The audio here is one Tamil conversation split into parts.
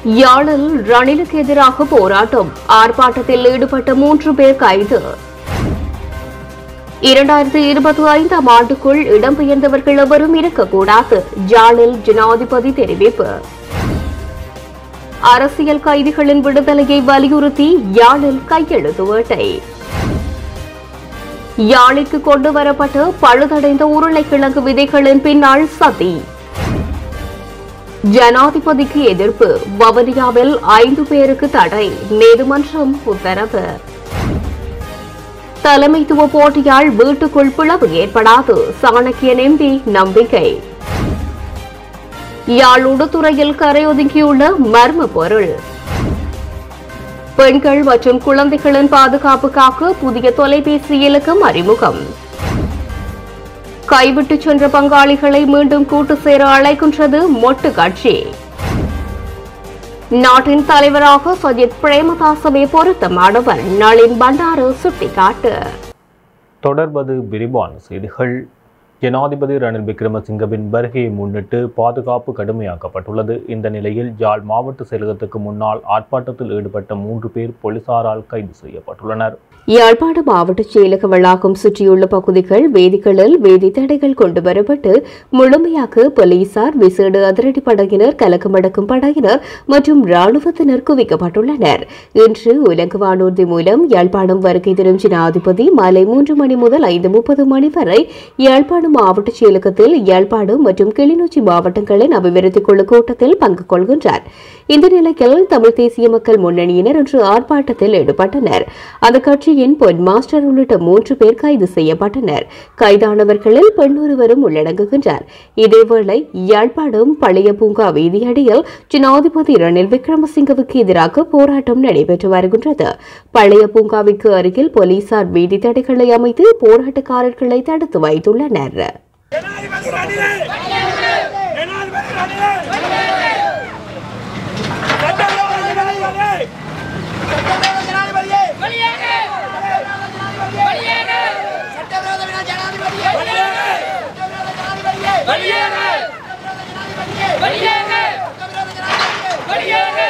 யாழில் ரணிலுக்கு எதிராக போராட்டம் ஆர்ப்பாட்டத்தில் ஈடுபட்ட மூன்று பேர் கைது இரண்டாயிரத்தி இருபத்தி ஐந்தாம் ஆண்டுக்குள் இடம்பெயர்ந்தவர்கள் எவரும் இருக்கக்கூடாது ஜாலில் ஜனாதிபதி தெரிவிப்பு அரசியல் கைதிகளின் விடுதலையை வலியுறுத்தி யாழில் கையெழுத்து வேட்டை யாழிற்கு கொண்டு வரப்பட்ட பழுதடைந்த உருளைக்கிழங்கு விதைகளின் பின்னால் சதி ஜனாதிபதிக்கு எதிர்ப்பு வவனியாவில் ஐந்து பேருக்கு தடை நீதிமன்றம் உத்தரவு தலைமைத்துவ போட்டியால் வீட்டுக்குள் பிளவு ஏற்படாது சாணக்கியன் எம்பி நம்பிக்கை யாழ் உடுத்துறையில் கரையொதுங்கியுள்ள மர்ம பொருள் பெண்கள் மற்றும் குழந்தைகளின் பாதுகாப்புக்காக புதிய தொலைபேசி இலக்கம் அறிமுகம் கைவிட்டு சென்ற பங்காளிகளை மீண்டும் கூட்டு சேர அழைக்கின்றது மொட்டு கட்சி நாட்டின் தலைவராக சஜித் பிரேமதாசவே பொருத்தமானவர் நளின் பண்டாரு சுட்டிக்காட்டு தொடர்வது விரிவான செய்திகள் ஜனாதிபதி ரணில் விக்ரமசிங்கவின் வருகையை முன்னிட்டு பாதுகாப்பு கடுமையாக்கப்பட்டுள்ளது இந்த நிலையில் யாழ் மாவட்ட செயலகத்துக்கு முன்னால் ஆர்ப்பாட்டத்தில் ஈடுபட்ட மூன்று பேர் போலீசாரால் கைது செய்யப்பட்டுள்ளனர் யாழ்ப்பாண மாவட்ட செயலக வளாகம் சுற்றியுள்ள பகுதிகள் வேதிகளில் வேதி தடைகள் கொண்டு வரப்பட்டு முழுமையாக போலீசார் விசேட அதிரடி படையினர் கலக்கமடக்கும் படையினர் மற்றும் ராணுவத்தினர் குவிக்கப்பட்டுள்ளனர் இன்று உலக வானூர்தி மூலம் யாழ்ப்பாணம் வருகை தரும் ஜனாதிபதி மாலை மூன்று மணி முதல் ஐந்து முப்பது மணி வரை யாழ்ப்பாணம் மாவட்ட செயலகத்தில் யாழ்ப்பாணம் மற்றும் கிளிநொச்சி மாவட்டங்களின் அபிவிருத்தி குழு கூட்டத்தில் பங்கு கொள்கின்றார் இந்த நிலையில் தமிழ் தேசிய மக்கள் முன்னணியினர் இன்று ஆர்ப்பாட்டத்தில் ஈடுபட்டனர் அந்த கட்சியின் பொன் மாஸ்டர் உள்ளிட்ட மூன்று பேர் கைது செய்யப்பட்டனர் கைதானவர்களில் பெண் ஒருவரும் உள்ளடங்குகின்றார் இதேவேளை யாழ்ப்பாணம் பழைய பூங்கா வீதியடியில் ஜனாதிபதி ரணில் விக்ரமசிங்கவுக்கு எதிராக போராட்டம் நடைபெற்று வருகின்றது பழைய பூங்காவிற்கு அருகில் போலீசார் வீதி தடைகளை அமைத்து போராட்டக்காரர்களை தடுத்து வைத்துள்ளனர் ஜனாதிபதி ரணிலே ஜனாதிபதி ரணிலே சட்டவிரோத ஜனாதிபதி சட்டவிரோத ஜனாதிபதியே வெளியேறு வெளியேறு சட்டவிரோத ஜனாதிபதியே வெளியேறு! சட்டவிரோத ஜனாதிபதியே வெளியேறு! வெளியேறு சட்டவிரோத ஜனாதிபதியே வெளியேறு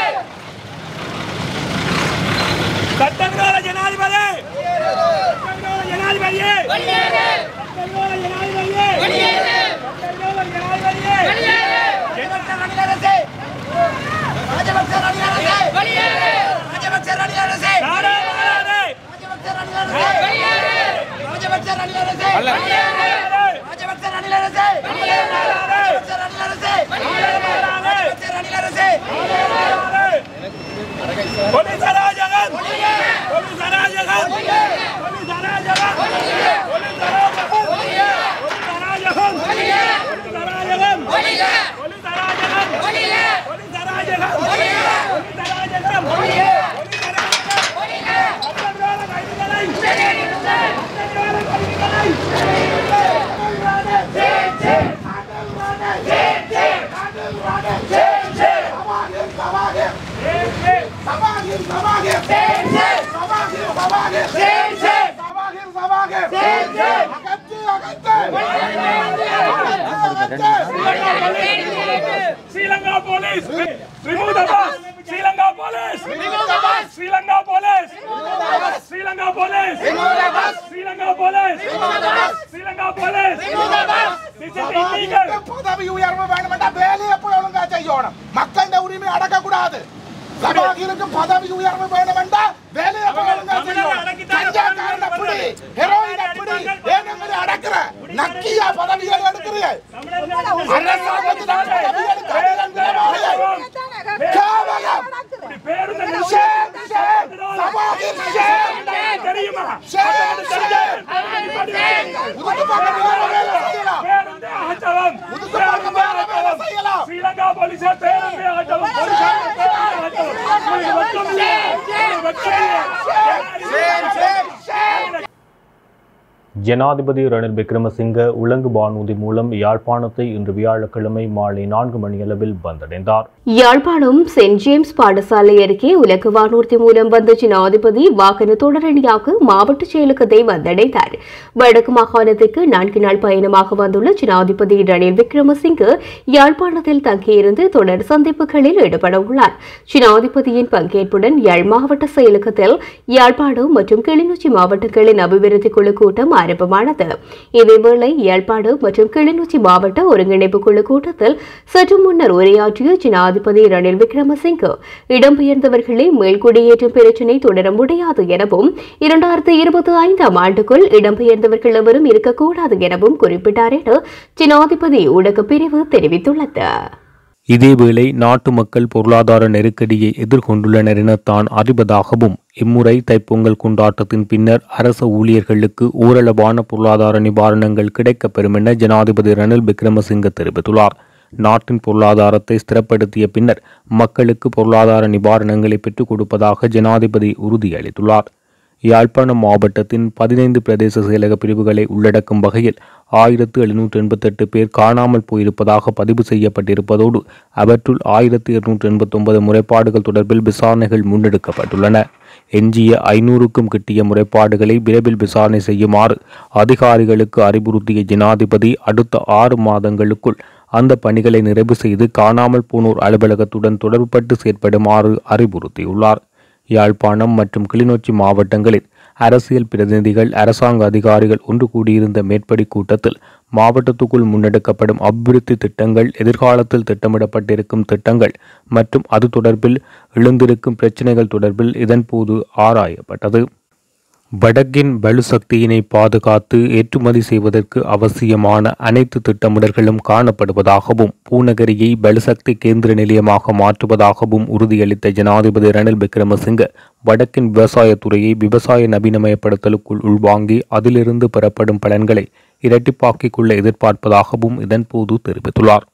சட்டவிரோத ஜனாதிபதி சட்டவிரோத ஜனாதிபதியே வெளியேறு சட்டவிரோத ஜனாதிபதியே வெளியேறு சட்டவிரோத ஜனாதிபதியே வெளியேறு ஜெயலலிதா ரணில் அரசே ராஜபக்ச ரணில் அரசே வெளியேறு ராஜபக்ச ரணில் அரசே நாடாளுமன்றாரே ராஜபக்ச ரணில் அரசே வெளியேறு ராஜபக்ச ரணில் அரசே வெளியேறு ராஜபக்ச ரணில் அரசே வெளியேறு ராஜபக்ச ரணில் அரசே வெளியேறு ராஜபக்ச ரணில் அரசே போலீஸ் அராஜகம் போலீஸ் அராஜகம் போலீஸ் அராஜகம் போலீஸ் அராஜகம் போலீஸ் அராஜகம் போலீஸ் அராஜகம் போலீஸ் அராஜகம் போலீஸ் அராஜகம் போலீஸ் அராஜகம் போலீஸ் அராஜகம் சட்டவிரோத கைதிகளை சட்டவிரோத கைதிகளை Sri Lanka police remove the boss Sri Lanka police remove the boss Sri Lanka police remove the boss Sri Lanka police remove the boss Sri Lanka police remove the boss Sri Lanka police remove the boss this is illegal பதவி உயர்வு வேணுமெண்டா வேலையை போய் ஒழுங்கா செய்யணும் மக்களின் உரிமை அடக்கக்கூடாது சபாகிலுக்கு பதவி உயர்வு வேணுமெண்டா வேலையை போய் ஒழுங்கா செய்யணும் கஞ்சாக்காரன் அப்படி ஹெரோயின் அப்படி ஏனங்களை அடக்குற நக்கியா பதவிகள் எடுக்கிறீங்க அரசாங்கத்தினால் பதவி எடுக்க அதிகாரம் கேவலம் பேருந்து ஷேம், ஷேம், சபாகில் ஷேம். தெரியுமா ஷேம், ஷேம். முதுகு பக்கம் வேற வேலை செய்யலாம். பேருந்து ஆட்டவம் முதுகு பக்கம் வேற வேலை செய்யலாம். ஸ்ரீலங்கா போலீசார் பேருந்து ஆட்டவம் போலீசார் பேருந்து ஆட்டவம் உங்களுக்கு வெட்கமில்லை? உங்களுக்கு வெட்கமில்லை? Shame, shame, shame. ஜனாதிபதி ரணில் விக்ரமசிங்க உலங்கு வானூர்தி மூலம் யாழ்ப்பாணத்தை இன்று வியாழக்கிழமை மாலை நான்கு மணியளவில் வந்தடைந்தார் யாழ்ப்பாணம் செயின்ட் ஜேம்ஸ் பாடசாலை அருகே உலக வானூர்தி மூலம் வந்த ஜனாதிபதி வாகன தொடரணியாக மாவட்ட செயலகத்தை வந்தடைந்தார் வடக்கு மாகாணத்திற்கு நான்கு நாள் பயணமாக வந்துள்ள ஜனாதிபதி ரணில் விக்ரமசிங்கே யாழ்ப்பாணத்தில் தங்கியிருந்து தொடர் சந்திப்புகளில் ஈடுபட உள்ளார் ஜனாதிபதியின் பங்கேற்புடன் யாழ் மாவட்ட செயலகத்தில் யாழ்ப்பாணம் மற்றும் கிளிநொச்சி மாவட்டங்களின் அபிவிருத்தி குழு கூட்டம் ஆரம்பமானது இதேவேளை யாழ்ப்பாணம் மற்றும் கிளிநொச்சி மாவட்ட ஒருங்கிணைப்பு குழு கூட்டத்தில் சற்று முன்னர் உரையாற்றிய ஜனாதிபதி ரணில் விக்ரமசிங்கே இடம்பெயர்ந்தவர்களை மேல்குடியேற்றும் பிரச்சினை தொடர முடியாது எனவும் இரண்டாயிரத்தி இருபத்தி ஐந்தாம் ஆண்டுக்குள் இடம்பெயர்ந்தவர்கள் எவரும் இருக்கக்கூடாது எனவும் குறிப்பிட்டார் என ஜனாதிபதி ஊடகப் பிரிவு தெரிவித்துள்ளது இதேவேளை நாட்டு மக்கள் பொருளாதார நெருக்கடியை எதிர்கொண்டுள்ளனர் என தான் அறிவதாகவும் இம்முறை தைப்பொங்கல் கொண்டாட்டத்தின் பின்னர் அரச ஊழியர்களுக்கு ஓரளவான பொருளாதார நிவாரணங்கள் கிடைக்கப்பெறும் என ஜனாதிபதி ரணில் விக்ரமசிங்க தெரிவித்துள்ளார் நாட்டின் பொருளாதாரத்தை ஸ்திரப்படுத்திய பின்னர் மக்களுக்கு பொருளாதார நிவாரணங்களை பெற்றுக் கொடுப்பதாக ஜனாதிபதி உறுதியளித்துள்ளார் யாழ்ப்பாணம் மாவட்டத்தின் பதினைந்து பிரதேச செயலக பிரிவுகளை உள்ளடக்கும் வகையில் ஆயிரத்து எழுநூற்று எண்பத்தெட்டு பேர் காணாமல் போயிருப்பதாக பதிவு செய்யப்பட்டிருப்பதோடு அவற்றுள் ஆயிரத்து இருநூற்று எண்பத்தொன்பது முறைப்பாடுகள் தொடர்பில் விசாரணைகள் முன்னெடுக்கப்பட்டுள்ளன எஞ்சிய ஐநூறுக்கும் கிட்டிய முறைப்பாடுகளை விரைவில் விசாரணை செய்யுமாறு அதிகாரிகளுக்கு அறிவுறுத்திய ஜனாதிபதி அடுத்த ஆறு மாதங்களுக்குள் அந்த பணிகளை நிறைவு செய்து காணாமல் போனோர் அலுவலகத்துடன் தொடர்புபட்டு செயற்படுமாறு அறிவுறுத்தியுள்ளார் யாழ்ப்பாணம் மற்றும் கிளிநொச்சி மாவட்டங்களில் அரசியல் பிரதிநிதிகள் அரசாங்க அதிகாரிகள் ஒன்று கூடியிருந்த மேற்படி கூட்டத்தில் மாவட்டத்துக்குள் முன்னெடுக்கப்படும் அபிவிருத்தி திட்டங்கள் எதிர்காலத்தில் திட்டமிடப்பட்டிருக்கும் திட்டங்கள் மற்றும் அது தொடர்பில் எழுந்திருக்கும் பிரச்சினைகள் தொடர்பில் இதன்போது ஆராயப்பட்டது வடக்கின் வலுசக்தியினை பாதுகாத்து ஏற்றுமதி செய்வதற்கு அவசியமான அனைத்து திட்டமிடல்களும் காணப்படுவதாகவும் பூநகரியை வலுசக்தி கேந்திர நிலையமாக மாற்றுவதாகவும் உறுதியளித்த ஜனாதிபதி ரணில் விக்ரமசிங்க வடக்கின் விவசாயத்துறையை விவசாய நவீனமயப்படுத்தலுக்குள் உள்வாங்கி அதிலிருந்து பெறப்படும் பலன்களை இரட்டிப்பாக்கிக் கொள்ள எதிர்பார்ப்பதாகவும் இதன்போது தெரிவித்துள்ளார்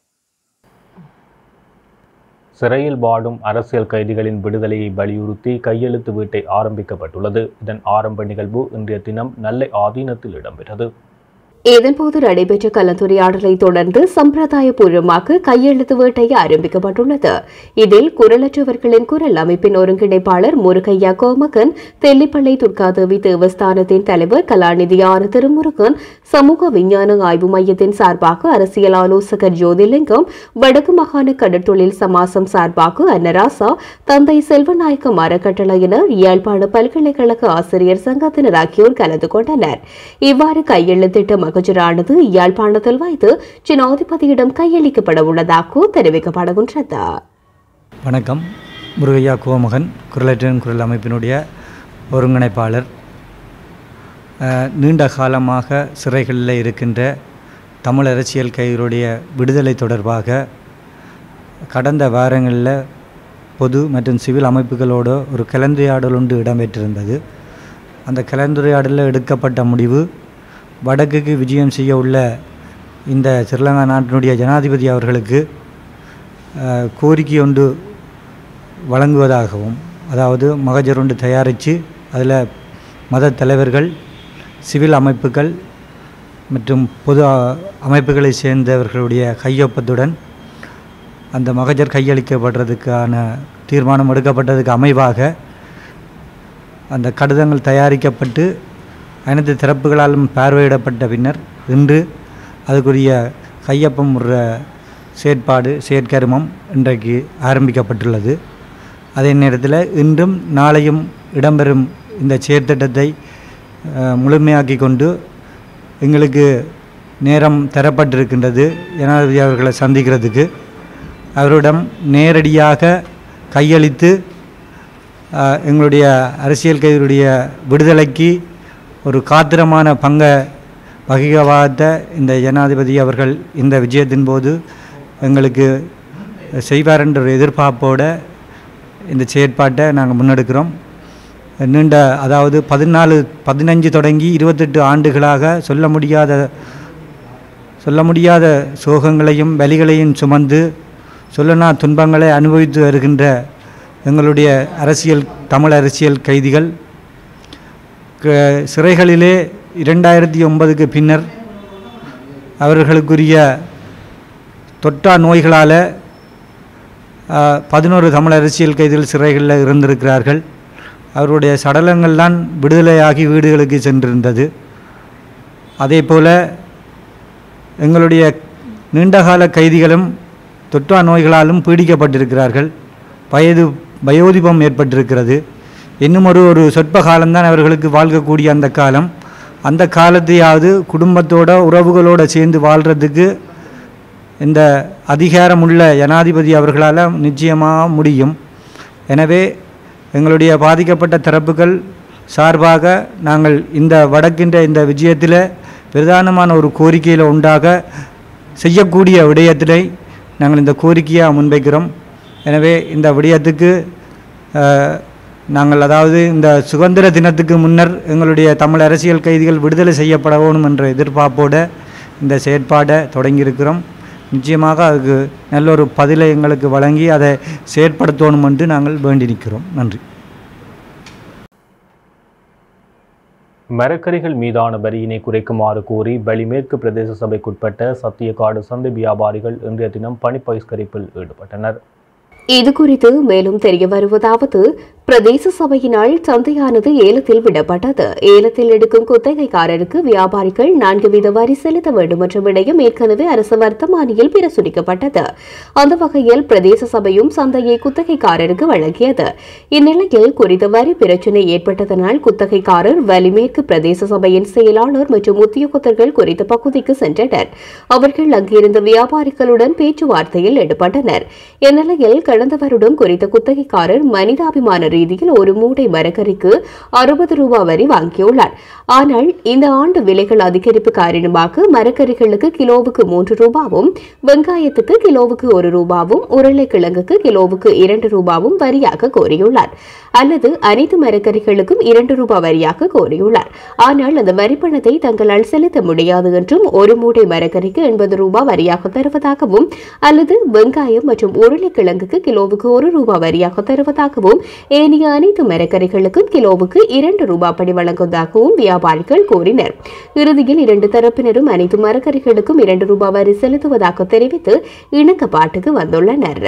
சிறையில் வாடும் அரசியல் கைதிகளின் விடுதலையை வலியுறுத்தி கையெழுத்து வீட்டை ஆரம்பிக்கப்பட்டுள்ளது இதன் ஆரம்ப நிகழ்வு இன்றைய தினம் நெல்லை ஆதீனத்தில் இடம்பெற்றது இதன்போது நடைபெற்ற கலந்துரையாடலை தொடர்ந்து சம்பிரதாயபூர்வமாக கையெழுத்து வேட்டை ஆரம்பிக்கப்பட்டுள்ளது இதில் குரலற்றவர்களின் குரல் அமைப்பின் ஒருங்கிணைப்பாளர் முருகையா கோமகன் தெல்லிப்பள்ளை துர்காதேவி தேவஸ்தானத்தின் தலைவர் கலாநிதி ஆர் திருமுருகன் சமூக விஞ்ஞான ஆய்வு மையத்தின் சார்பாக அரசியல் ஆலோசகர் ஜோதிலிங்கம் வடக்கு மாகாண கடற்தொழில் சமாசம் சார்பாக அன்னராசா தந்தை செல்வநாயக்கம் அறக்கட்டளையினர் யாழ்ப்பாண பல்கலைக்கழக ஆசிரியர் சங்கத்தினர் ஆகியோர் கலந்து கொண்டனர் இவ்வாறு கையெழுத்திட்ட மகஜரானது யாழ்ப்பாணத்தில் வைத்து ஜனாதிபதியிடம் கையளிக்கப்பட உள்ளதாக தெரிவிக்கப்படுகின்றது வணக்கம் முருகையா கோமகன் குரலற்றன் குரல் அமைப்பினுடைய ஒருங்கிணைப்பாளர் அஹ், நீண்ட காலமாக சிறைகளில் இருக்கின்ற தமிழ் அரசியல் கைகளுடைய விடுதலை தொடர்பாக கடந்த வாரங்களில் பொது மற்றும் சிவில் அமைப்புகளோடு ஒரு கலந்துரையாடல் ஒன்று இடம்பெற்றிருந்தது அந்த கலந்துரையாடலில் எடுக்கப்பட்ட முடிவு வடக்குக்கு விஜயம் செய்ய உள்ள இந்த ஸ்ரீலங்கா நாட்டினுடைய ஜனாதிபதி அவர்களுக்கு அஹ், கோரிக்கை ஒன்று வழங்குவதாகவும் அதாவது மகஜர் ஒன்று தயாரித்து அதில் மத தலைவர்கள் சிவில் அமைப்புகள் மற்றும் பொது அ- அமைப்புகளை சேர்ந்தவர்களுடைய கையொப்பத்துடன் அந்த மகஜர் கையளிக்கப்படுறதுக்கான தீர்மானம் எடுக்கப்பட்டதுக்கு அமைவாக அந்த கடிதங்கள் தயாரிக்கப்பட்டு அனைத்து தரப்புகளாலும் பார்வையிடப்பட்ட பின்னர் இன்று அதுக்குரிய கையொப்பம் விடுற செயற்பாடு செயற்கருமம் இன்றைக்கு ஆரம்பிக்கப்பட்டுள்ளது அதே நேரத்தில் இன்றும் நாளையும் இடம்பெறும் இந்த செயற்திட்டத்தை அஹ், முழுமையாக்கி கொண்டு எங்களுக்கு நேரம் தரப்பட்டிருக்கின்றது ஜனாதிபதி அவர்களை சந்திக்கிறதுக்கு அவரிடம் நேரடியாக கையளித்து அஹ், எங்களுடைய அரசியல் கைதிகளுடைய விடுதலைக்கு ஒரு காத்திரமான பங்கை வகிக்கவாத இந்த ஜனாதிபதி அவர்கள் இந்த விஜயத்தின் போது எங்களுக்கு செய்வார் என்ற ஒரு எதிர்பார்ப்போட இந்த செயற்பாட்டை நாங்கள் முன்னெடுக்கிறோம் நீண்ட அதாவது பதினாலு பதினஞ்சு தொடங்கி இருபத்தெட்டு ஆண்டுகளாக சொல்ல முடியாத சொல்ல முடியாத சோகங்களையும் வலிகளையும் சுமந்து சொல்லனா துன்பங்களை அனுபவித்து வருகின்ற எங்களுடைய அரசியல் தமிழ் அரசியல் கைதிகள் க- சிறைகளிலே இரண்டாயிரத்தி ஒன்பதுக்கு பின்னர் அவர்களுக்குரிய தொற்றா நோய்களால் பதினோரு தமிழ் அரசியல் கைதிகள் சிறைகளில் இருந்திருக்கிறார்கள் அவருடைய சடலங்கள்லாம் விடுதலையாகி வீடுகளுக்கு சென்றிருந்தது அதே போல் எங்களுடைய நீண்டகால கைதிகளும் தொற்றா நோய்களாலும் பீடிக்கப்பட்டிருக்கிறார்கள் வயது வயோதிபம் ஏற்பட்டிருக்கிறது இன்னும் ஒரு ஒரு சொற்ப காலம்தான் அவர்களுக்கு வாழ்க்கக்கூடிய அந்த காலம் அந்த காலத்தையாவது குடும்பத்தோட உறவுகளோடு சேர்ந்து வாழ்கிறதுக்கு இந்த அதிகாரமுள்ள ஜனாதிபதி அவர்களால் நிச்சயமாக முடியும் எனவே எங்களுடைய பாதிக்கப்பட்ட தரப்புகள் சார்பாக நாங்கள் இந்த வடக்கின்ற இந்த விஜயத்தில் பிரதானமான ஒரு கோரிக்கையில் உண்டாக செய்யக்கூடிய விடயத்திலே நாங்கள் இந்த கோரிக்கையாக முன்வைக்கிறோம் எனவே இந்த விடயத்துக்கு அஹ், நாங்கள் அதாவது இந்த சுதந்திர தினத்துக்கு முன்னர் எங்களுடைய தமிழ் அரசியல் கைதிகள் விடுதலை செய்யப்பட வேணும் என்ற எதிர்பார்ப்போடு இந்த செயற்பாடை தொடங்கியிருக்கிறோம் நிச்சயமாக அதுக்கு நல்ல ஒரு பதிலை எங்களுக்கு வழங்கி அதை செயற்படுத்தணும் என்று நாங்கள் வேண்டி நிற்கிறோம் நன்றி மரக்கறிகள் மீதான வரியினை குறைக்குமாறு கோரி வெளிமேற்கு பிரதேச சபைக்குட்பட்ட சத்தியக்காடு சந்தை வியாபாரிகள் இன்றைய தினம் பணி பகிஷ்கரிப்பில் ஈடுபட்டனர் இது குறித்து மேலும் தெரிய வருவதாவது பிரதேச சபையினால் சந்தையானது ஏலத்தில் விடப்பட்டது ஏலத்தில் எடுக்கும் குத்தகைக்காரருக்கு வியாபாரிகள் நான்கு வீத வரி செலுத்த வேண்டும் என்ற விடயம் ஏற்கனவே அரசு வர்த்தமானியில் பிரசுரிக்கப்பட்டது அந்த வகையில் பிரதேச சபையும் சந்தையை குத்தகைக்காரருக்கு வழங்கியது இந்நிலையில் குறித்த வரி பிரச்சினை ஏற்பட்டதனால் குத்தகைக்காரர் வலிமேற்கு பிரதேச சபையின் செயலாளர் மற்றும் உத்தியோகத்தர்கள் குறித்த பகுதிக்கு சென்றனர் அவர்கள் அங்கிருந்த வியாபாரிகளுடன் பேச்சுவார்த்தையில் ஈடுபட்டனர் இந்நிலையில் கடந்த வருடம் குறித்த குத்தகைக்காரர் மனிதாபிமான ரீதியில் ஒரு மூட்டை மரக்கறிக்கு அறுபது ரூபாய் வரி வாங்கியுள்ளார் ஆனால் இந்த ஆண்டு விலைகள் அதிகரிப்பு காரணமாக மரக்கறிகளுக்கு கிலோவுக்கு மூன்று ரூபாவும் வெங்காயத்துக்கு கிலோவுக்கு ஒரு ரூபாவும் உருளைக்கிழங்குக்கு கிலோவுக்கு இரண்டு ரூபாவும் வரியாக கோரியுள்ளார் அல்லது அனைத்து மரக்கறிகளுக்கும் இரண்டு ரூபாய் வரியாக கோரியுள்ளார் ஆனால் அந்த வரிப்பணத்தை தங்களால் செலுத்த முடியாது என்றும் ஒரு மூட்டை மரக்கறிக்கு எண்பது ரூபாய் வரியாக தருவதாகவும் அல்லது வெங்காயம் மற்றும் உருளைக்கிழங்குக்கு கிலோவுக்கு ஒரு ரூபாய் வரியாக தருவதாகவும் ஏனைய அனைத்து மரக்கறிகளுக்கும் கிலோவுக்கு இரண்டு ரூபாய் படி வழங்குவதாகவும் வியாபாரிகள் கூறினர் இறுதியில் இரண்டு தரப்பினரும் அனைத்து மரக்கறிகளுக்கும் இரண்டு ரூபாய் வரி செலுத்துவதாக தெரிவித்து இணக்கப்பாட்டுக்கு வந்துள்ளனர்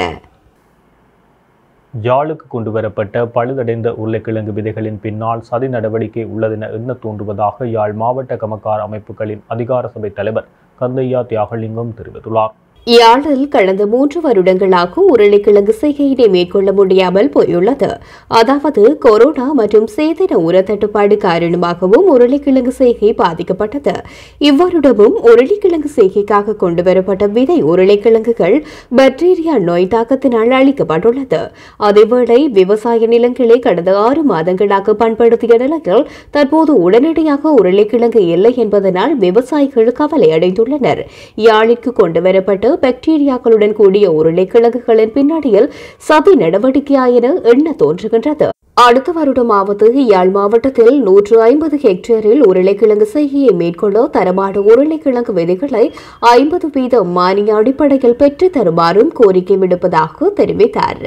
யாழுக்கு கொண்டுவரப்பட்ட பழுதடைந்த உருளைக்கிழங்கு விதைகளின் பின்னால் சதி நடவடிக்கை உள்ளதென எண்ண தோன்றுவதாக யாழ் மாவட்ட கமக்கார் அமைப்புகளின் அதிகார சபை தலைவர் கந்தையா தியாகலிங்கம் தெரிவித்துள்ளார் யாழில் கடந்த மூன்று வருடங்களாக உருளைக்கிழங்கு செய்கையினை மேற்கொள்ள முடியாமல் போயுள்ளது அதாவது கொரோனா மற்றும் சேதன உர தட்டுப்பாடு காரணமாகவும் உருளைக்கிழங்கு செய்கை பாதிக்கப்பட்டது இவ்வருடமும் உருளைக்கிழங்கு செய்கைக்காக கொண்டுவரப்பட்ட விதை உருளைக்கிழங்குகள் பாக்டீரியா நோய் தாக்கத்தினால் அளிக்கப்பட்டுள்ளது அதேவேளை விவசாய நிலங்களை கடந்த ஆறு மாதங்களாக பண்படுத்திய நிலையில் தற்போது உடனடியாக உருளைக்கிழங்கு இல்லை என்பதனால் விவசாயிகள் கவலை அடைந்துள்ளனர் யாழிற்கு கொண்டுவரப்பட்ட பாக்டீரியாக்களுடன் கூடிய உருளைக்கிழங்குகளின் பின்னணியில் சதி நடவடிக்கையா என எண்ண தோன்றுகின்றது அடுத்த வருடமாவது யாழ் மாவட்டத்தில் நூற்று ஐம்பது ஹெக்டேரில் உருளைக்கிழங்கு செய்கையை மேற்கொள்ள தரமான உருளைக்கிழங்கு விதைகளை ஐம்பது வீதம் மானிய அடிப்படையில் பெற்றுத் தருமாறும் கோரிக்கை விடுப்பதாக தெரிவித்தார்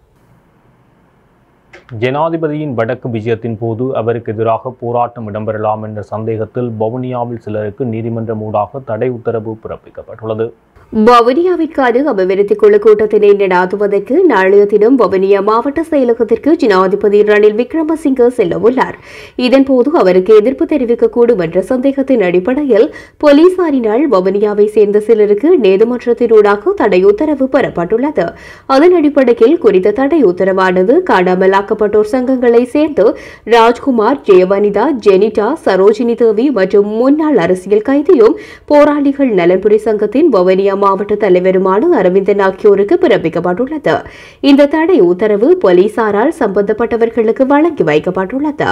ஜனாதிபதியின் வடக்கு விஜயத்தின் போது அவருக்கு எதிராக போராட்டம் இடம்பெறலாம் என்ற சந்தேகத்தில் வவுனியாவில் சிலருக்கு நீதிமன்றம் ஊடாக தடை உத்தரவு பிறப்பிக்கப்பட்டுள்ளது வவுனியாவிற்கான அபிவிருத்தி குழு கூட்டத்தினை நடாத்துவதற்கு நாளைய தினம் வவுனியா மாவட்ட செயலகத்திற்கு ஜனாதிபதி ரணில் விக்ரமசிங்க செல்லவுள்ளார் இதன்போது அவருக்கு எதிர்ப்பு தெரிவிக்கக்கூடும் என்ற சந்தேகத்தின் அடிப்படையில் போலீசாரினால் வவுனியாவை சேர்ந்த சிலருக்கு நீதிமன்றத்தினூடாக தடை உத்தரவு பெறப்பட்டுள்ளது அதன் அடிப்படையில் குறித்த தடை உத்தரவானது காணாமலாக்கப்பட்டோர் சங்கங்களை சேர்ந்து ராஜ்குமார் ஜெயவனிதா ஜெனிடா சரோஜினி தேவி மற்றும் முன்னாள் அரசியல் கைதியும் போராளிகள் நலன்புரி சங்கத்தின் வவுனியா மாவட்ட தலைவருமான அரவிந்தன் ஆகியோருக்கு பிறப்பிக்கப்பட்டுள்ளது இந்த தடை உத்தரவு போலீசாரால் சம்பந்தப்பட்டவர்களுக்கு வழங்கி வைக்கப்பட்டுள்ளது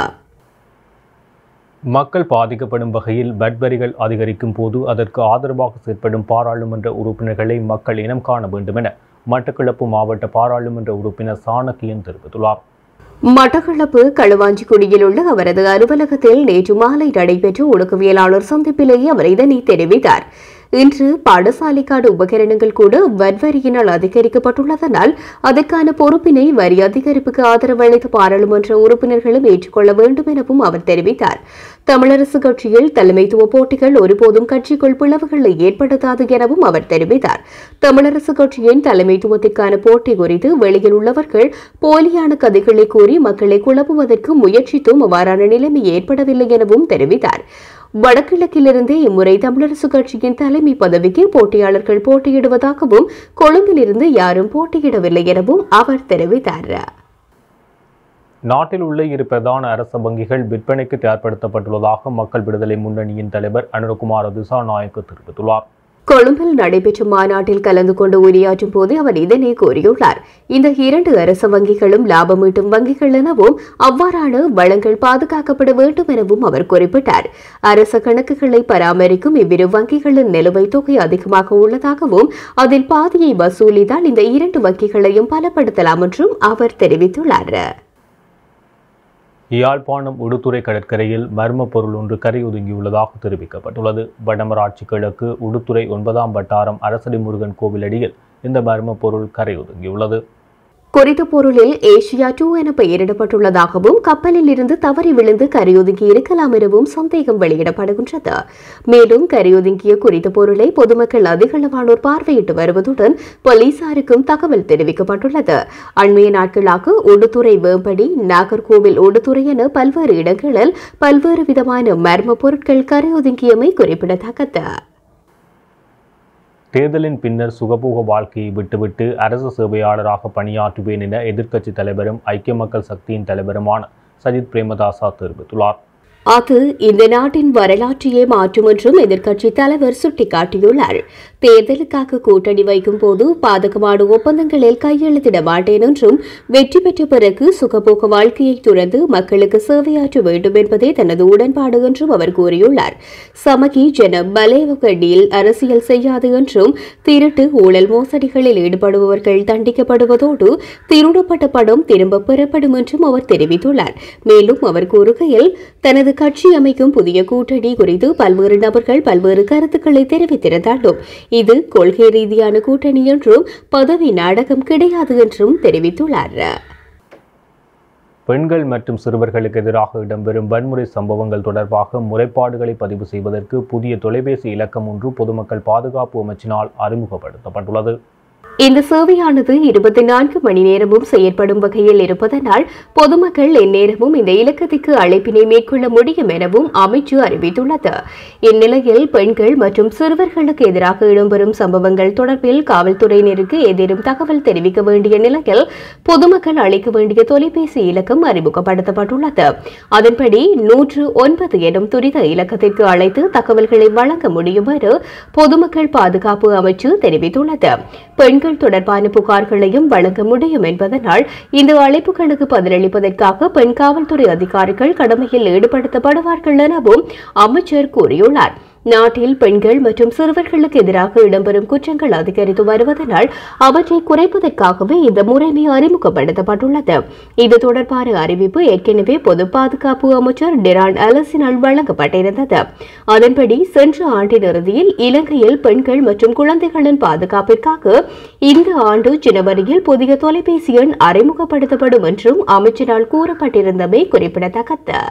மக்கள் பாதிக்கப்படும் வகையில் வட்வரிகள் அதிகரிக்கும் போது அதற்கு ஆதரவாக செயற்படும் பாராளுமன்ற உறுப்பினர்களை மக்கள் இனம் காண வேண்டும் என மட்டக்களப்பு மாவட்ட பாராளுமன்ற உறுப்பினர் சாணக்கியன் தெரிவித்துள்ளார் மட்டக்களப்பு களுவாஞ்சிக்குடியில் உள்ள அவரது அலுவலகத்தில் நேற்று மாலை நடைபெற்ற ஒடுக்கவியலாளர் சந்திப்பிலேயே அவர் இதனை தெரிவித்தார் இன்று பாடசாலைக்கான உபகரணங்கள் கூட வன்வரியினால் அதிகரிக்கப்பட்டுள்ளதனால் அதற்கான பொறுப்பினை வரி அதிகரிப்புக்கு ஆதரவு அளித்த பாராளுமன்ற உறுப்பினர்களும் ஏற்றுக்கொள்ள வேண்டும் எனவும் அவர் தெரிவித்தார் தமிழரசு கட்சியில் தலைமைத்துவ போட்டிகள் ஒருபோதும் கட்சிக்குள் பிளவுகளை ஏற்படுத்தாது எனவும் அவர் தெரிவித்தார் தமிழரசு கட்சியின் தலைமைத்துவத்திற்கான போட்டி குறித்து வெளியில் உள்ளவர்கள் போலியான கதைகளை கூறி மக்களை குழப்புவதற்கு முயற்சித்தும் அவ்வாறான நிலைமை ஏற்படவில்லை எனவும் தெரிவித்தார் வடகிழக்கிலிருந்தே இம்முறை தமிழரசு கட்சியின் தலைமை பதவிக்கு போட்டியாளர்கள் போட்டியிடுவதாகவும் கொழும்பிலிருந்து யாரும் போட்டியிடவில்லை எனவும் அவர் தெரிவித்தார் நாட்டில் உள்ள இரு பிரதான அரச வங்கிகள் விற்பனைக்கு தயார்படுத்தப்பட்டுள்ளதாக மக்கள் விடுதலை முன்னணியின் தலைவர் அனுரகுமார திசாநாயக்க தெரிவித்துள்ளார் கொழும்பில் நடைபெற்ற மாநாட்டில் கலந்து கொண்டு உரையாற்றும் போது அவர் இதனை கூறியுள்ளார் இந்த இரண்டு அரச வங்கிகளும் லாபம் ஈட்டும் வங்கிகள் எனவும் அவ்வாறான வளங்கள் பாதுகாக்கப்பட வேண்டும் எனவும் அவர் குறிப்பிட்டார் அரச கணக்குகளை பராமரிக்கும் இவ்விரு வங்கிகளின் நிலுவைத் தொகை அதிகமாக உள்ளதாகவும் அதில் பாதியை வசூலித்தால் இந்த இரண்டு வங்கிகளையும் பலப்படுத்தலாம் என்றும் அவர் தெரிவித்துள்ளார் யாழ்ப்பாணம் உடுத்துறை கடற்கரையில் மர்ம பொருள் ஒன்று கரையொதுங்கியுள்ளதாக தெரிவிக்கப்பட்டுள்ளது வடமராட்சி கிழக்கு உடுத்துறை ஒன்பதாம் வட்டாரம் அரசடி முருகன் கோவிலடியில் இந்த மர்ம பொருள் கரையொதுங்கியுள்ளது குறித்த பொருளில் ஏசியா டூ என பெயரிடப்பட்டுள்ளதாகவும் கப்பலில் இருந்து தவறி விழுந்து கரையொதுங்கி இருக்கலாம் எனவும் சந்தேகம் வெளியிடப்படுகின்றது மேலும் கரையொதுங்கிய குறித்த பொருளை பொதுமக்கள் அதிகளவானோர் பார்வையிட்டு வருவதுடன் போலீசாருக்கும் தகவல் தெரிவிக்கப்பட்டுள்ளது அண்மைய நாட்களாக உடுத்துறை வேம்படி நாகர்கோவில் உடுத்துறை என பல்வேறு இடங்களில் பல்வேறு விதமான மர்ம பொருட்கள் கரையொதுங்கியமை குறிப்பிடத்தக்கது தேர்தலின் பின்னர் சுகபோக வாழ்க்கையை விட்டுவிட்டு அரசு சேவையாளராக பணியாற்றுவேன் என எதிர்க்கட்சித் தலைவரும் ஐக்கிய மக்கள் சக்தியின் தலைவருமான சஜித் பிரேமதாசா தெரிவித்துள்ளார் அது இந்த நாட்டின் வரலாற்றையே மாற்றும் என்றும் எதிர்க்கட்சி தலைவர் சுட்டிக்காட்டியுள்ளார் தேர்தலுக்காக கூட்டணி வைக்கும் போது பாதகமான ஒப்பந்தங்களில் கையெழுத்திட மாட்டேன் என்றும் வெற்றி பெற்ற பிறகு சுகபோக வாழ்க்கையை துறந்து மக்களுக்கு சேவையாற்ற வேண்டும் என்பதே தனது உடன்பாடு என்றும் அவர் கூறியுள்ளார் சமகி ஜன பலேவகடியில் அரசியல் செய்யாது என்றும் திருட்டு ஊழல் மோசடிகளில் ஈடுபடுபவர்கள் தண்டிக்கப்படுவதோடு திருடப்பட்ட பணம் திரும்ப பெறப்படும் என்றும் அவர் தெரிவித்துள்ளார் மேலும் அவர் கூறுகையில் தனது கட்சி அமைக்கும் புதிய கூட்டணி குறித்து பல்வேறு நபர்கள் பல்வேறு கருத்துக்களை தெரிவித்திருந்தாலும் இது கொள்கை ரீதியான கூட்டணி என்றும் பதவி நாடகம் கிடையாது என்றும் தெரிவித்துள்ளார் பெண்கள் மற்றும் சிறுவர்களுக்கு எதிராக இடம்பெறும் வன்முறை சம்பவங்கள் தொடர்பாக முறைப்பாடுகளை பதிவு செய்வதற்கு புதிய தொலைபேசி இலக்கம் ஒன்று பொதுமக்கள் பாதுகாப்பு அமைச்சினால் அறிமுகப்படுத்தப்பட்டுள்ளது இந்த சேவையானது இருபத்தி நான்கு மணி நேரமும் செயற்படும் வகையில் இருப்பதனால் பொதுமக்கள் எந்நேரமும் இந்த இலக்கத்திற்கு அழைப்பினை மேற்கொள்ள முடியும் எனவும் அமைச்சு அறிவித்துள்ளது இந்நிலையில் பெண்கள் மற்றும் சிறுவர்களுக்கு எதிராக இடம்பெறும் சம்பவங்கள் தொடர்பில் காவல்துறையினருக்கு ஏதேனும் தகவல் தெரிவிக்க வேண்டிய நிலையில் பொதுமக்கள் அழைக்க வேண்டிய தொலைபேசி இலக்கம் அறிமுகப்படுத்தப்பட்டுள்ளது அதன்படி நூற்று ஒன்பது எனும் துரித இலக்கத்திற்கு அழைத்து தகவல்களை வழங்க முடியும் என பொதுமக்கள் பாதுகாப்பு அமைச்சு தெரிவித்துள்ளது பெண்கள் தொடர்பான புகார்களையும் வழங்க முடியும் என்பதனால் இந்த அழைப்புகளுக்கு பதிலளிப்பதற்காக பெண் காவல்துறை அதிகாரிகள் கடமையில் ஈடுபடுத்தப்படுவார்கள் எனவும் அமைச்சர் கூறியுள்ளார் நாட்டில் பெண்கள் மற்றும் சிறுவர்களுக்கு எதிராக இடம்பெறும் குற்றங்கள் அதிகரித்து வருவதனால் அவற்றை குறைப்பதற்காகவே இந்த முறைமை அறிமுகப்படுத்தப்பட்டுள்ளது இது தொடர்பான அறிவிப்பு ஏற்கனவே பொது பாதுகாப்பு அமைச்சர் டெரான் அலசினால் வழங்கப்பட்டிருந்தது அதன்படி சென்ற ஆண்டின் இறுதியில் இலங்கையில் பெண்கள் மற்றும் குழந்தைகளின் பாதுகாப்பிற்காக இந்த ஆண்டு ஜனவரியில் புதிய தொலைபேசி எண் அறிமுகப்படுத்தப்படும் என்றும் அமைச்சரால் கூறப்பட்டிருந்தமை குறிப்பிடத்தக்கது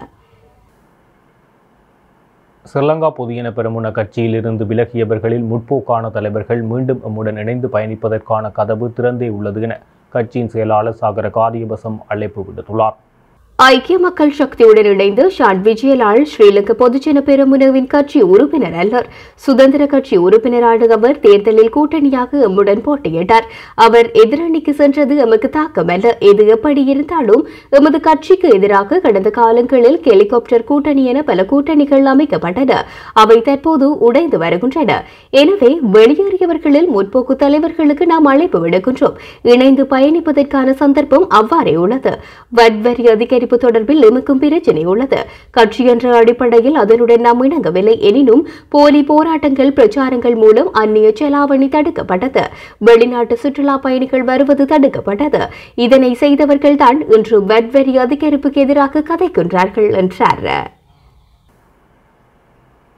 ஸ்ரீலங்கா பொதுஜன பெரமுன கட்சியிலிருந்து விலகியவர்களில் முற்போக்கான தலைவர்கள் மீண்டும் எம்முடன் இணைந்து பயணிப்பதற்கான கதவு திறந்தே உள்ளது என கட்சியின் செயலாளர் சாகர காரியவசம் அழைப்பு விடுத்துள்ளார் ஐக்கிய மக்கள் சக்தியுடன் இணைந்து ஷான் விஜயலால் ஸ்ரீலங்கா பொதுஜன பெரமுனவின் கட்சி உறுப்பினர் அல்லர் சுதந்திர கட்சி உறுப்பினரான அவர் தேர்தலில் கூட்டணியாக எம்முடன் போட்டியிட்டார் அவர் எதிரணிக்கு சென்றது எமக்கு தாக்கமல்ல எது எப்படி இருந்தாலும் எமது கட்சிக்கு எதிராக கடந்த காலங்களில் ஹெலிகாப்டர் கூட்டணி என பல கூட்டணிகள் அமைக்கப்பட்டன அவை தற்போது உடைந்து வருகின்றன எனவே வெளியேறியவர்களில் முற்போக்கு தலைவர்களுக்கு நாம் அழைப்பு விடுக்கின்றோம் இணைந்து பயணிப்பதற்கான சந்தர்ப்பம் அவ்வாறே உள்ளது வட்வரி அதிகரிப்பு தொடர்பில் எமக்கும் பிரச்சினை உள்ளது கட்சி என்ற அடிப்படையில் அதனுடன் நாம் இணங்கவில்லை எனினும் போலி போராட்டங்கள் பிரச்சாரங்கள் மூலம் அந்நிய செலாவணி தடுக்கப்பட்டது வெளிநாட்டு சுற்றுலா பயணிகள் வருவது தடுக்கப்பட்டது இதனை செய்தவர்கள் தான் இன்று வட்வரி அதிகரிப்புக்கு எதிராக கதைக்கின்றார்கள் என்றார்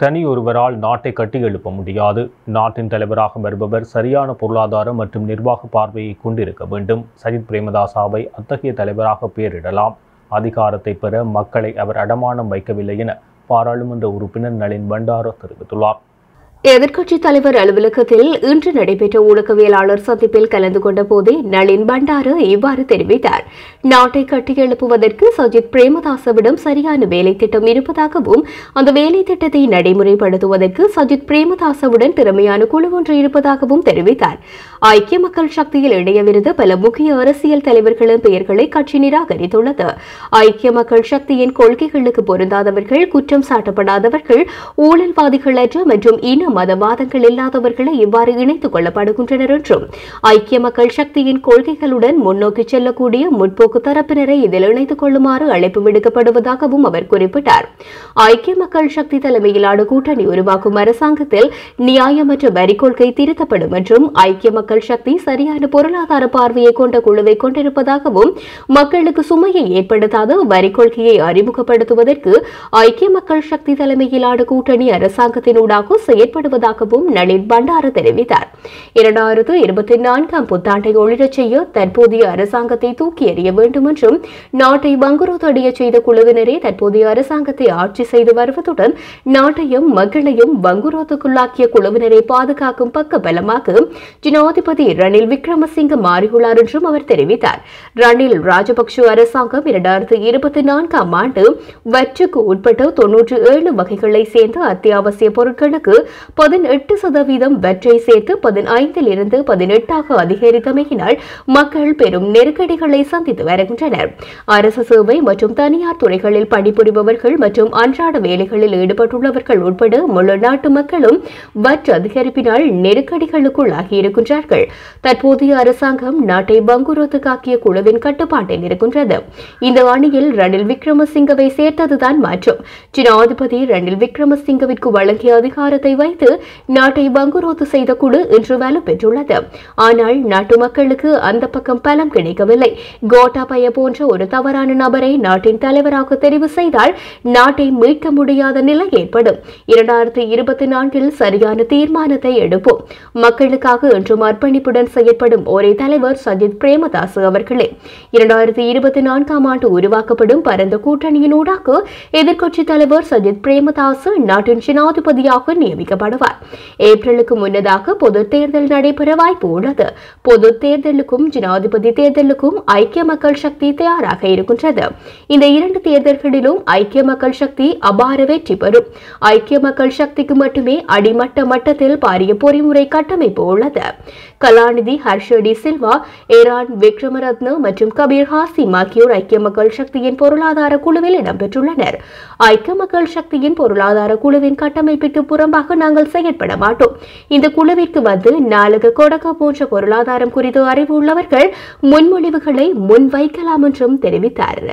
தனி ஒருவரால் நாட்டை கட்டியெழுப்ப முடியாது நாட்டின் தலைவராக வருபவர் சரியான பொருளாதார மற்றும் நிர்வாக பார்வையை கொண்டிருக்க வேண்டும் சஜித் பிரேமதாசாவை அத்தகைய தலைவராக பெயரிடலாம் அதிகாரத்தை பெற மக்களை அவர் அடமானம் வைக்கவில்லை என பாராளுமன்ற உறுப்பினர் நளின் பண்டார தெரிவித்துள்ளார் எதிர்க்கட்சித் தலைவர் அலுவலகத்தில் இன்று நடைபெற்ற ஊடகவியலாளர் சந்திப்பில் கலந்து கொண்ட போதே நளின் பண்டாரு இவ்வாறு தெரிவித்தார் நாட்டை கட்டியெழுப்புவதற்கு சஜித் பிரேமதாசவிடம் சரியான வேலை திட்டம் இருப்பதாகவும் அந்த வேலை திட்டத்தை நடைமுறைப்படுத்துவதற்கு சஜித் பிரேமதாசவுடன் திறமையான குழு ஒன்று இருப்பதாகவும் தெரிவித்தார் ஐக்கிய மக்கள் சக்தியில் இணையவிருந்த பல முக்கிய அரசியல் தலைவர்களின் பெயர்களை கட்சி நிராகரித்துள்ளது ஐக்கிய மக்கள் சக்தியின் கொள்கைகளுக்கு பொருந்தாதவர்கள் குற்றம் சாட்டப்படாதவர்கள் ஊழல்வாதிகளற்ற மற்றும் இன மதவாதங்கள் இல்லாதவர்களை இவ்வாறு இணைத்துக் கொள்ளப்படுகின்றனர் என்றும் ஐக்கிய மக்கள் சக்தியின் கொள்கைகளுடன் முன்னோக்கி செல்லக்கூடிய முற்போக்கு தரப்பினரை இதில் இணைத்துக் கொள்ளுமாறு அழைப்பு விடுக்கப்படுவதாகவும் அவர் குறிப்பிட்டார் ஐக்கிய மக்கள் சக்தி தலைமையிலான கூட்டணி உருவாக்கும் அரசாங்கத்தில் நியாயமற்ற வரி கொள்கை திருத்தப்படும் என்றும் ஐக்கிய மக்கள் சக்தி சரியான பொருளாதார பார்வையை கொண்ட குழுவை கொண்டிருப்பதாகவும் மக்களுக்கு சுமையை ஏற்படுத்தாத வரி கொள்கையை அறிமுகப்படுத்துவதற்கு ஐக்கிய மக்கள் சக்தி தலைமையிலான கூட்டணி அரசாங்கத்தினூடாக செயற்படுவதாகவும் நளின் பண்டார தெரிவித்தார் இரண்டாயிரத்து இருபத்தி நான்காம் புத்தாண்டை ஒளிரச் செய்ய தற்போதைய அரசாங்கத்தை தூக்கி எறிய வேண்டும் என்றும் நாட்டை வங்குரோத்தடைய செய்த குழுவினரே தற்போதைய அரசாங்கத்தை ஆட்சி செய்து வருவதுடன் நாட்டையும் மக்களையும் வங்குரோத்துக்குள்ளாக்கிய குழுவினரை பாதுகாக்கும் பக்க பலமாக ஜனாதிபதி ரணில் விக்ரமசிங்க மாறியுள்ளார் என்றும் அவர் தெரிவித்தார் ரணில் ராஜபக்ஷ அரசாங்கம் இரண்டாயிரத்து இருபத்தி நான்காம் ஆண்டு வற்றுக்கு உட்பட்ட தொன்னூற்று ஏழு வகைகளை சேர்ந்த அத்தியாவசிய பொருட்களுக்கு பதினெட்டு சதவீதம் வற்றை சேர்த்து பதினைந்தில் இருந்து பதினெட்டாக அதிகரித்தமையினால் மக்கள் பெரும் நெருக்கடிகளை சந்தித்து வருகின்றனர் அரசு சேவை மற்றும் தனியார் துறைகளில் பணிபுரிபவர்கள் மற்றும் அன்றாட வேலைகளில் ஈடுபட்டுள்ளவர்கள் உட்பட முழு நாட்டு மக்களும் வற்று அதிகரிப்பினால் நெருக்கடிகளுக்குள்ளாகி இருக்கின்றார்கள் தற்போதைய அரசாங்கம் நாட்டை பங்குரோத்துக்காக்கிய குழுவின் கட்டுப்பாட்டில் இருக்கின்றது இந்த அணியில் ரணில் விக்ரமசிங்கவை சேர்த்ததுதான் மாற்றம் ஜனாதிபதி ரணில் விக்ரமசிங்கவிற்கு வழங்கிய அதிகாரத்தை வைத்து நாட்டை பங்குரோத்து செய்த குழு இன்று வலுப்பெற்றுள்ளது ஆனால் நாட்டு மக்களுக்கு அந்த பக்கம் பலம் கிடைக்கவில்லை கோட்டாபய போன்ற ஒரு தவறான நபரை நாட்டின் தலைவராக தெரிவு செய்தால் நாட்டை மீட்க முடியாத நிலை ஏற்படும் இரண்டாயிரத்தி இருபத்தி நான்கில் சரியான தீர்மானத்தை எடுப்போம் மக்களுக்காக என்றும் அர்ப்பணிப்புடன் செயற்படும் ஒரே தலைவர் சஜித் பிரேமதாஸ் அவர்களே இரண்டாயிரத்தி இருபத்தி நான்காம் ஆண்டு உருவாக்கப்படும் பரந்த கூட்டணியினூடாக எதிர்க்கட்சித் தலைவர் சஜித் பிரேமதாஸ் நாட்டின் ஜனாதிபதியாக நியமிக்கப்படுவார் ஏப்ரலுக்கு முன்னதாக பொது தேர்தல் நடைபெற வாய்ப்பு உள்ளது பொது தேர்தலுக்கும் ஜனாதிபதி தேர்தலுக்கும் ஐக்கிய மக்கள் சக்தி தயாராக இருக்கின்றது இந்த இரண்டு தேர்தல்களிலும் ஐக்கிய மக்கள் சக்தி அபார வெற்றி பெறும் ஐக்கிய மக்கள் சக்திக்கு மட்டுமே அடிமட்ட மட்டத்தில் பாரிய பொறிமுறை கட்டமைப்பு உள்ளது கலாநிதி ஹர்ஷடி சில்வா ஏரான் விக்ரமரத்ன மற்றும் கபீர் ஹாசிம் ஆகியோர் ஐக்கிய மக்கள் சக்தியின் பொருளாதார குழுவில் இடம்பெற்றுள்ளனர் ஐக்கிய மக்கள் சக்தியின் பொருளாதார குழுவின் கட்டமைப்பிற்கு புறம்பாக நாங்கள் செயற்பட மாட்டோம் இந்த குழுவிற்கு வந்து நாலக கொடக்க போன்ற பொருளாதாரம் குறித்து அறிவு உள்ளவர்கள் முன்மொழிவுகளை முன்வைக்கலாம் என்றும் தெரிவித்தார்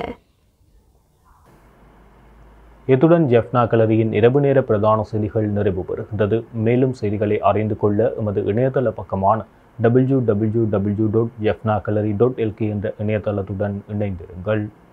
இத்துடன் ஜெஃப்னா கலரியின் இரவு நேர பிரதான செய்திகள் நிறைவு பெறுகின்றது மேலும் செய்திகளை அறிந்து கொள்ள எமது இணையதள பக்கமான W W W dot Jaffna gallery dot L K என்ற இணையதளத்துடன் இணைந்திருங்கள்